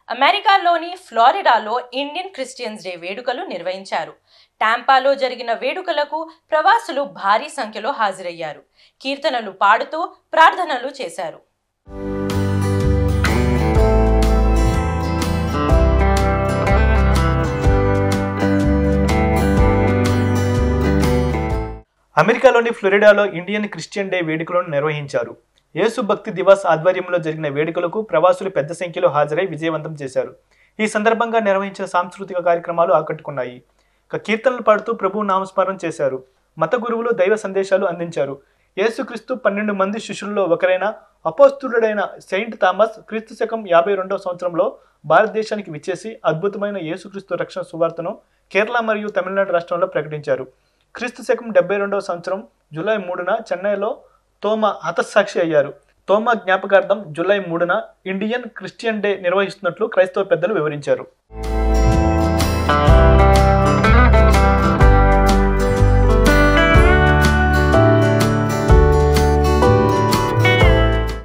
అమెరికాలోని ఫ్లోరిడాలో Indian Christians day వేడుకలు నిర్వహించారు టాంపాలో జరిగిన వేడుకలకు ప్రవాసులు భారీ సంఖ్యలో హాజరయ్యారు కీర్తనలు పాడుతూ ప్రార్థనలు చేశారు అమెరికాలోని ఫ్లోరిడాలో ఇండియన్ క్రిస్టియన్ డే వేడుకలను నిర్వహించారు యేసు భక్తి దివాస్ ఆధ్వర్యంలో జరిగిన వేడుకలకు ప్రవాసులు పెద్ద సంఖ్యలో హాజరై విజయవంతం చేశారు ఈ సందర్భంగా నిర్వహించిన సాంస్కృతిక కార్యక్రమాలు ఆకట్టుకున్నాయి ఇక కీర్తనలు పాడుతూ ప్రభు నామస్మరణ చేశారు మత గురువులు దైవ సందేశాలు అందించారు యేసుక్రీస్తు పన్నెండు మంది శిష్యుల్లో ఒకరైన అపోస్తుడైన సెయింట్ థామస్ క్రీస్తు శకం యాభై రెండవ సంవత్సరంలో భారతదేశానికి విచ్చేసి అద్భుతమైన యేసుక్రీస్తు రక్షణ సువార్తను కేరళ మరియు తమిళనాడు రాష్ట్రంలో ప్రకటించారు క్రీస్తు శకం డెబ్బై రెండవ సంవత్సరం జూలై మూడున చెన్నైలో తోమ హతసాక్షి అయ్యారు తోమ జ్ఞాపకార్థం జూలై మూడున ఇండియన్ క్రిస్టియన్ డే నిర్వహిస్తున్నట్లు క్రైస్తవ పెద్దలు వివరించారు